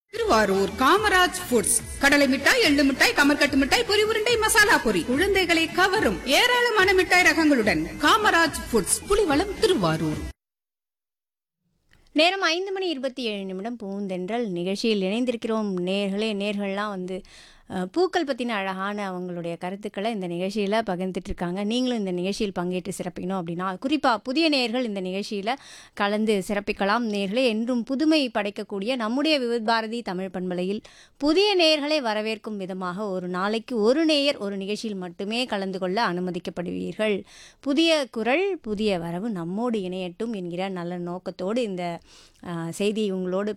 Thiruvarur Kamaraj foods கடலை மிட்டாய் எள்ளு மிட்டாய் கமர்கட்டு மிட்டாய் பொரி உருண்டை மசாலா பொரி குழந்தைகளை கவரும் ஏராளமான மிட்டாய் ரகங்களுடன் காமராஜ் ஃபுட்ஸ் புலிவளம் திருவாரூர் நேரம் ஐந்து மணி இருபத்தி ஏழு நிமிடம் பூந்தென்றல் நிகழ்ச்சியில் இணைந்திருக்கிறோம் நேர்களே நேர்கள்லாம் வந்து அஹ், பூக்கள் பற்றின அழகான அவங்களுடைய கருத்துக்களை இந்த நிகழ்ச்சியில் பகிர்ந்துட்டு இருக்காங்க நீங்களும் இந்த நிகழ்ச்சியில் பங்கேற்று சிறப்பிக்கணும் அப்படின்னா குறிப்பாக புதிய நேர்கள் இந்த நிகழ்ச்சியில் கலந்து சிறப்பிக்கலாம் நேர்களே என்றும் புதுமை படைக்கக்கூடிய நம்முடைய விவித் பாரதி தமிழ் பண்பலையில் புதிய நேயர்களை வரவேற்கும் விதமாக ஒரு நாளைக்கு ஒரு நேயர் ஒரு நிகழ்ச்சியில் மட்டுமே கலந்து கொள்ள அனுமதிக்கப்படுவீர்கள் புதிய குரல் புதிய வரவு நம்மோடு இணையட்டும் என்கிற நல்ல நோக்கத்தோடு இந்த அஹ், செய்தியை உங்களோடு